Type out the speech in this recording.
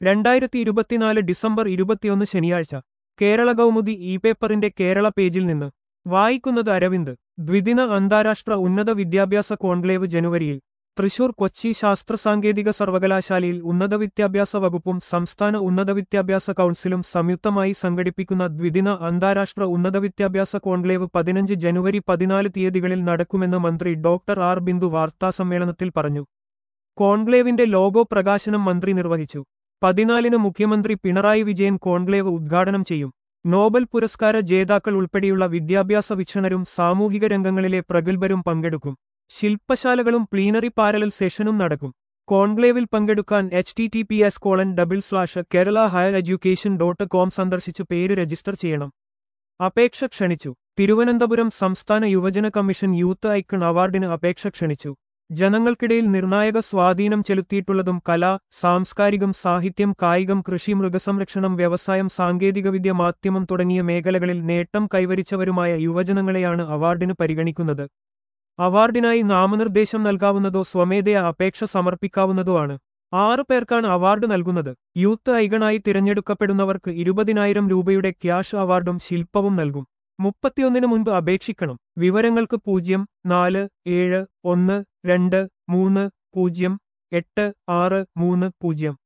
രണ്ടായിരത്തി ഇരുപത്തിനാല് ഡിസംബർ ഇരുപത്തിയൊന്ന് ശനിയാഴ്ച കേരള കൗമുദി ഇ പേപ്പറിന്റെ കേരള പേജിൽ നിന്ന് വായിക്കുന്നത് അരവിന്ദ് ദ്വിദിന അന്താരാഷ്ട്ര ഉന്നത വിദ്യാഭ്യാസ കോൺക്ലേവ് ജനുവരിയിൽ തൃശൂർ കൊച്ചി ശാസ്ത്ര സാങ്കേതിക സർവകലാശാലയിൽ ഉന്നത വിദ്യാഭ്യാസ വകുപ്പും സംസ്ഥാന ഉന്നത വിദ്യാഭ്യാസ കൗൺസിലും സംയുക്തമായി സംഘടിപ്പിക്കുന്ന ദ്വിദിന അന്താരാഷ്ട്ര ഉന്നത വിദ്യാഭ്യാസ കോൺക്ലേവ് പതിനഞ്ച് ജനുവരി പതിനാല് തീയതികളിൽ നടക്കുമെന്ന് മന്ത്രി ഡോക്ടർ ആർ ബിന്ദു വാർത്താസമ്മേളനത്തിൽ പറഞ്ഞു കോൺക്ലേവിന്റെ ലോഗോ പ്രകാശനം മന്ത്രി നിർവഹിച്ചു പതിനാലിന് മുഖ്യമന്ത്രി പിണറായി വിജയൻ കോൺക്ലേവ് ഉദ്ഘാടനം ചെയ്യും നോബൽ പുരസ്കാര ജേതാക്കൾ ഉൾപ്പെടെയുള്ള വിദ്യാഭ്യാസ വിക്ഷണരും സാമൂഹിക രംഗങ്ങളിലെ പ്രഗത്ഭരും പങ്കെടുക്കും ശില്പശാലകളും പ്ലീനറി പാരലൽ സെഷനും നടക്കും കോൺക്ലേവിൽ പങ്കെടുക്കാൻ H T T P S colon double slash Kerala higher education dot com സന്ദർശിച്ച് പേര് രജിസ്റ്റർ ചെയ്യണം അപേക്ഷ ക്ഷണിച്ചു തിരുവനന്തപുരം സംസ്ഥാന യുവജന കമ്മീഷൻ യൂത്ത് ഐക്കൺ അവാർഡിന് അപേക്ഷ ക്ഷണിച്ചു ജനങ്ങൾക്കിടയിൽ നിർണായക സ്വാധീനം ചെലുത്തിയിട്ടുള്ളതും കല സാംസ്കാരികം സാഹിത്യം കായികം കൃഷി മൃഗസംരക്ഷണം വ്യവസായം സാങ്കേതികവിദ്യ മാധ്യമം തുടങ്ങിയ മേഖലകളിൽ നേട്ടം കൈവരിച്ചവരുമായ യുവജനങ്ങളെയാണ് അവാർഡിന് പരിഗണിക്കുന്നത് അവാർഡിനായി നാമനിർദ്ദേശം നൽകാവുന്നതോ സ്വമേധയാ അപേക്ഷ സമർപ്പിക്കാവുന്നതോ ആണ് ആറു പേർക്കാണ് അവാർഡ് നൽകുന്നത് യൂത്ത് ഐഗണായി തിരഞ്ഞെടുക്കപ്പെടുന്നവർക്ക് ഇരുപതിനായിരം രൂപയുടെ ക്യാഷ് അവാർഡും ശില്പവും നൽകും മുപ്പത്തിയൊന്നിന് മുൻപ് അപേക്ഷിക്കണം വിവരങ്ങൾക്ക് പൂജ്യം നാല് ഏഴ് ഒന്ന് രണ്ട് മൂന്ന് പൂജ്യം എട്ട് ആറ് മൂന്ന് പൂജ്യം